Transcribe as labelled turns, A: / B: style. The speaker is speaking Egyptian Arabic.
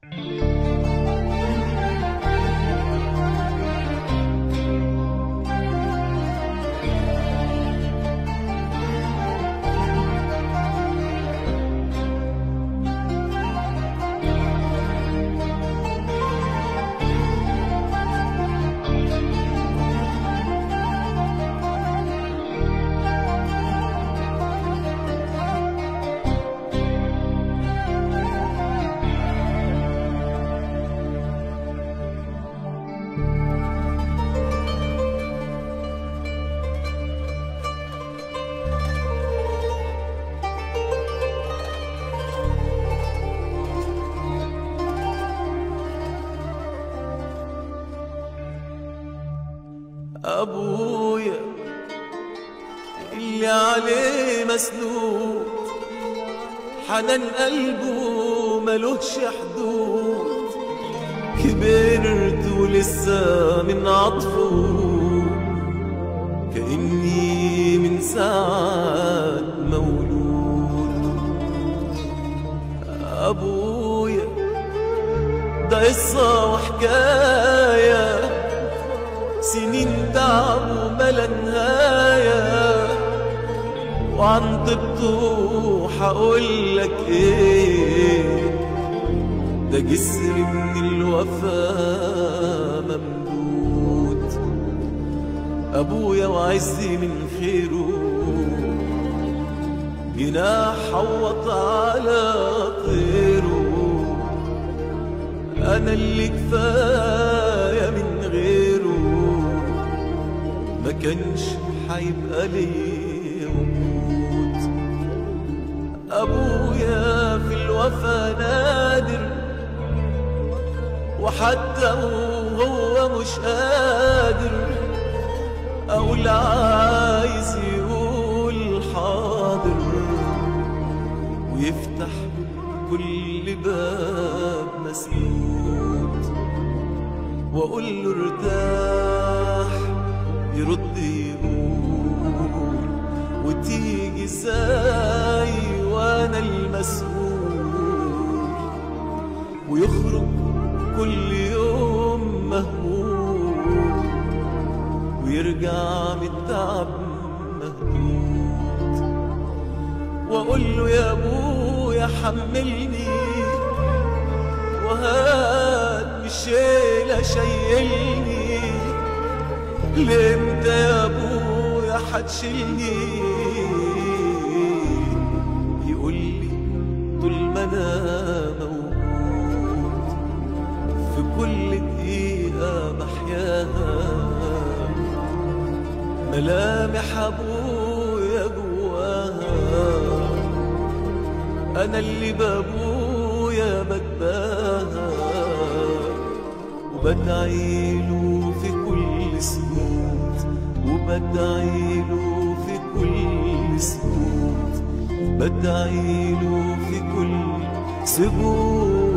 A: أبويا اللي عليه مسنود حنان قلبه ملوش حدود كبرت ولسه من عطفه كأني من ساعة مولود أبويا ده قصة وحكاية سنين تعب وملا نهاية وعن طبته حقول لك ايه ده جسر من الوفا ممدود ابويا وعزي من خيره جناح حوط على طيره انا اللي كفايه من غيره ما كانش حيبقى لي وجود ابويا في الوفا نادر وحتى وهو مش قادر اقول عايز يقول حاضر ويفتح كل باب مسدود واقول له ارتاح يرد يقول وتيجي ازاي وانا المسؤول ويخرج كل يوم مهموم ويرجع من التعب مهدود واقول له يا ابويا حملني وهات الشيلة شيلني لامتى يا ابويا حتشيلني يقول لي طول ما انا موجود في كل دقيقة بحياها ملامح ابويا جواها انا اللي بابويا بتباهى وبدعيله في كل سكوت وبدعيله في كل سكوت بدعيله في كل سكوت